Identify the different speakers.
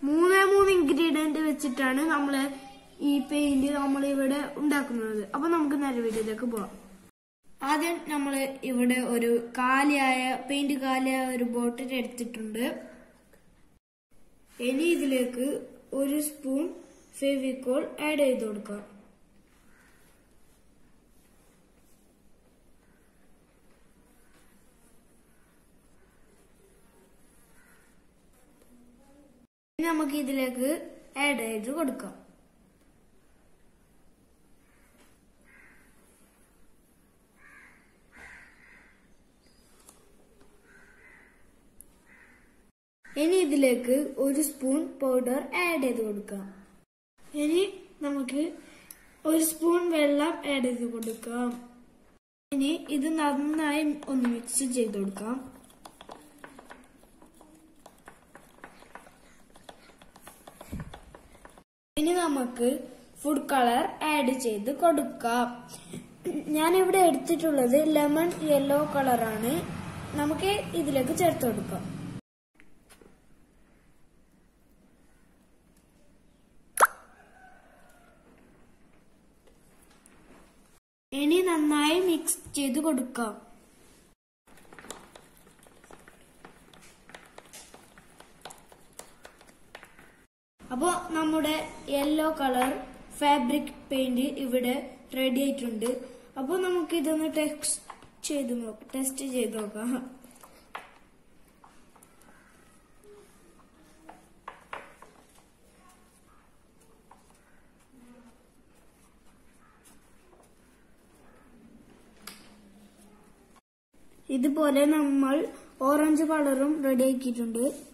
Speaker 1: മൂന്നേ മൂന്ന് ഇൻഗ്രീഡിയന്റ് വെച്ചിട്ടാണ് നമ്മൾ ഈ പെയിന്റ് നമ്മൾ ഇവിടെ ഉണ്ടാക്കുന്നത് അപ്പൊ നമുക്ക് നല്ല വീഡിയോയിലേക്ക് പോവാം ആദ്യം നമ്മൾ ഇവിടെ ഒരു കാലിയായ പെയിന്റ് കാലിയായ ഒരു ബോട്ടിൽ എടുത്തിട്ടുണ്ട് ഇനി ഇതിലേക്ക് ഒരു സ്പൂൺ ഫെവിക്കോൾ ആഡ് ചെയ്ത് കൊടുക്കാം ഇനി നമുക്ക് ഇതിലേക്ക് ആഡ് ചെയ്ത് കൊടുക്കാം ഇനി ഇതിലേക്ക് ഒരു സ്പൂൺ പൗഡർ ആഡ് ചെയ്ത് കൊടുക്കാം ഇനി നമുക്ക് ഒരു സ്പൂൺ വെള്ളം ആഡ് ചെയ്ത് കൊടുക്കാം ഇനി ഇത് നന്നായി ഒന്ന് മിക്സ് ചെയ്ത് കൊടുക്കാം ഇനി നമുക്ക് ഫുഡ് കളർ ആഡ് ചെയ്ത് കൊടുക്കാം ഞാനിവിടെ എടുത്തിട്ടുള്ളത് ലെമൺ യെല്ലോ കളറാണ് നമുക്ക് ഇതിലേക്ക് ചേർത്ത് കൊടുക്കാം ഇനി നന്നായി മിക്സ് ചെയ്ത് കൊടുക്കാം അപ്പോൾ നമ്മുടെ യെല്ലോ കളർ ഫാബ്രിക് പെയിന്റ് ഇവിടെ റെഡി ആയിട്ടുണ്ട് അപ്പോൾ നമുക്ക് ഇതൊന്ന് ടെസ്റ്റ് ചെയ്ത് നോക്കാം ടെസ്റ്റ് ചെയ്ത് നോക്കാം ഇതുപോലെ നമ്മൾ ഓറഞ്ച് കളറും റെഡി ആക്കിയിട്ടുണ്ട്